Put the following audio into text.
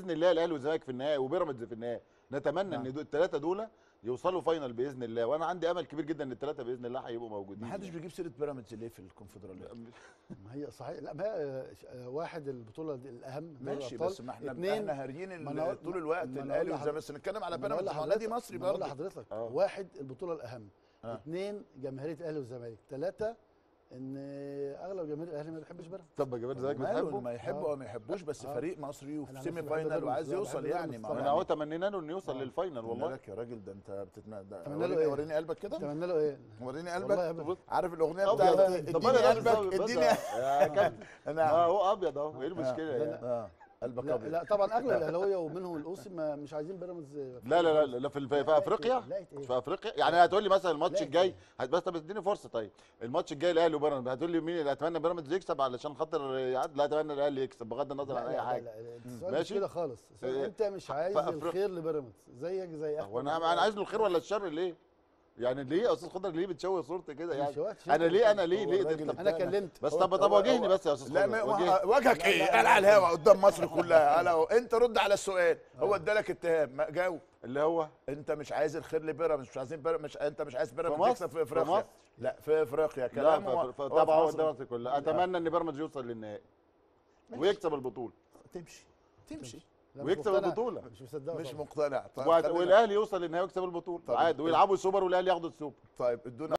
باذن الله الاهلي والزمالك في النهائي وبيراميدز في النهائي نتمنى نعم. ان دول- الثلاثه دول يوصلوا فاينل باذن الله وانا عندي امل كبير جدا ان الثلاثه باذن الله هيبقوا موجودين ما حدش يعني. بيجيب سيره بيراميدز ليه في الكونفدراليه ما هي صحيح لا ما هي آه، آه، واحد البطوله دي الاهم دوري ماشي الأبطال. بس ما احنا اتنين احنا هاريين ما أنا أقول- ال- طول الوقت ما أنا الاهلي أقول والزمالك بس نتكلم على ما أنا أقول بيراميدز ما هو نادي لحضرتك- مصري ما أنا أقول برضه لحضرتك آه. واحد البطوله الاهم آه. اثنين جماهيريه الاهلي والزمالك ثلاثه ان اغلب جماهير الاهلي ما بيحبش بيراميدز طب يا جماعه الزمالك ماله بتحبه ما يحبه آه. او ما يحبوش بس آه. فريق مصري وفي أنا سيمي بس بحب فاينل بيراميدز. وعايز لا، يوصل بحب يعني بيراميدز ما طبعاً. انا اهو تمنينا له انه يوصل آه. للفاينل والله والله لك يا راجل ده انت بتتنا ده أتمنى له وريني إيه؟ وريني قلبك كده اتمنى له ايه وريني والله قلبك ابدا عارف الاغنيه أبيض. بتاعت طب اديني أنا قلبك بس- بس- اديني يا كابتن ما نعم هو ابيض اهو ايه المشكله لا، يعني اه قلبك لا, ابيض لا طبعا اغلب الاهلاويه ومنهم الاوسي ما مش عايزين بيراميدز لا لا لا, لا في, في, في افريقيا لقيت ايه في افريقيا يعني هتقول لي مثلا الماتش لا، الجاي هت- بس طب اديني فرصه طيب الماتش الجاي الاهلي وبيراميدز هتقول لي مين اللي اتمنى بيراميدز يكسب علشان خاطر يعدي لا اتمنى الاهلي يكسب بغض النظر عن لا اي لا حاجه لا لا السؤال مش ماشي؟ كده خالص السؤال إيه، انت مش عايز فأفريقيا- الخير لبيراميدز زيك زي احمد هو انا انا عايز له الخير ولا الشر ليه؟ يعني ليه يا استاذ خضر ليه بتشوه صورتي كده يعني مش وقت انا ليه انا هو ليه ليه الراجل طب- انا كلمت بس هو- طب طب هو- واجهني هو- بس يا استاذ لا خضر ما واجهني. ما- وجهك ايه قال على الهوا قدام مصر كلها قال أهو. انت رد على السؤال هو ادالك اتهام ما جاوب اللي هو انت مش عايز الخير لبيراميدز مش عايزين بيراميدز مش انت مش عايز بيراميدز مصر؟ يكسب في في افريقيا مصر؟ لا في افريقيا لا كلام ف- هو- ف- هو طبعا في هو مصر. الدوري كلها اتمنى ان بيراميدز يوصل للنهائي ويكسب البطوله تمشي تمشي لا، مش ويكسب مقتنع. البطولة. مش مصدقه مش طبعاً. مقتنع طيب وهت- خلينا- والاهلي يوصل للنهائي ويكسب البطوله طب عادي ويلعبوا السوبر والاهلي ياخدوا السوبر طيب ادونا